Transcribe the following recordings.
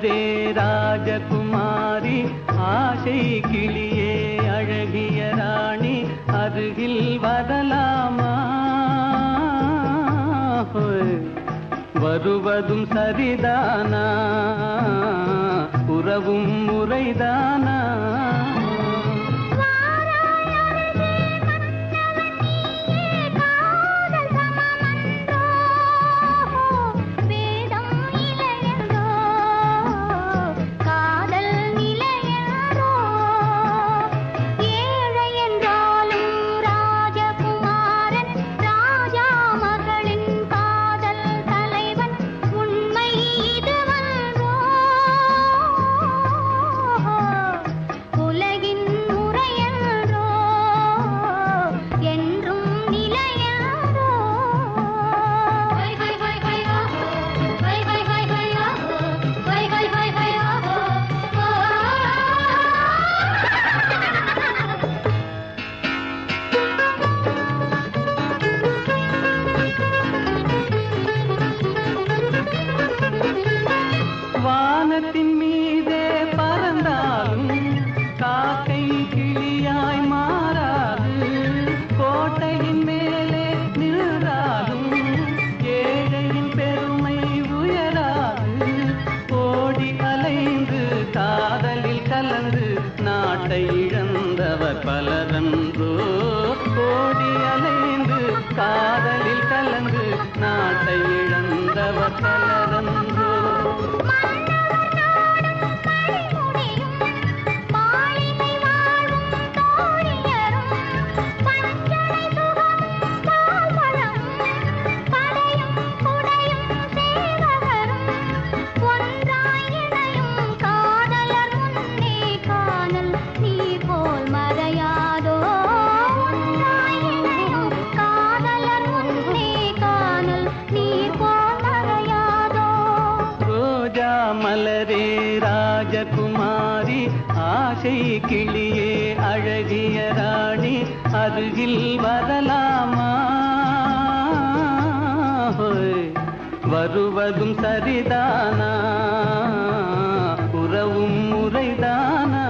மலரே ராஜகுமாரி ஆசை கிளியே அழகிய ராணி அருகில் வரலாமா ஹோய். வருவதும் சரிதானா உறவும் முறைதானா காதல் சமமன்றோ வேதம் இளையன்றோ காதல் நிலையன்றோ ஏழை என்றாலும் ராஜகுமாரன் ராஜா மகளின் காதல் தலைவன் உண்மை இதுவன்றோ உலகின் முறையன்றோ என்றும் நிலையன்றோ ஹை ஹை ஹை ஹை ஆஹோ ஹை ஹை ஹை ஹை ஆஹோ ஹை ஹை ஹை ஹை ஆஹோ வானத்தின் மீதே பறந்தாலும் காக்கை கிளியாய் மாறாது கோட்டையின் மேலே நின்றாலும் ஏழையின் பெருமை உயராது ஓடி அலைந்து காதலில் கலந்து நாட்டை இழந்தவர் பலரன்றோ ஓடி அலைந்து காதலில் கலந்து நாட்டை இழந்தவர் பலரன்றோ மாளிகை வாழும் தோழியரும் பஞ்சனை சுகமும் பால்பழமும் படையும் குடையும் சேவகரும் ஒன்றாய் இணையும் காதலர் முன்னே காணல் நீ போல் மறையாதோ ஒன்றாய் இணையும் காதலர் முன்னே காணல் நீ போல் மறையாதோ ரோஜா மலரே ராஜகுமாரி ஆசை கிளியே அழகிய ராணி அருகில் வரலாமா ஹோய். வருவதும் சரிதானா உறவும் முறைதானா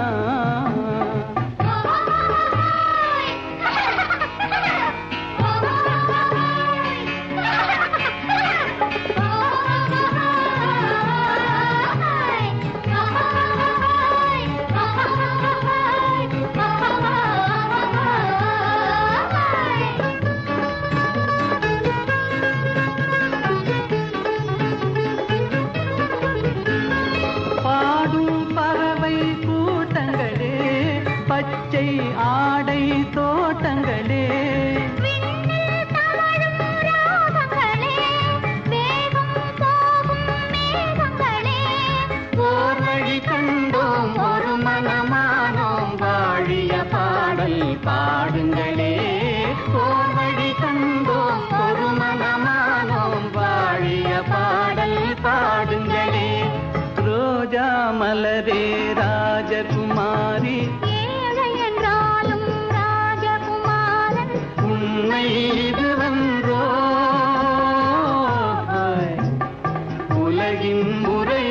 பாடும் பறவை கூட்டங்களே பச்சை ஆடை தோட்டங்களே விண்ணில் தவழும் ராகங்களே வேகம் போகும் மேகங்களே ஓர் வழி கண்டோம் ஒரு மனமானோம் வாழிய பாடல் பாடுங்களே ஓர் வழி கண்டோம் ஒரு மனமானோம் வாழிய பாடல் பாடுங்களே ரோஜா மலரே ராஜகுமாரி ஏழை என்றாலும் ராஜகுமாரன் உண்மை இது வந்தோ உலகின் முறை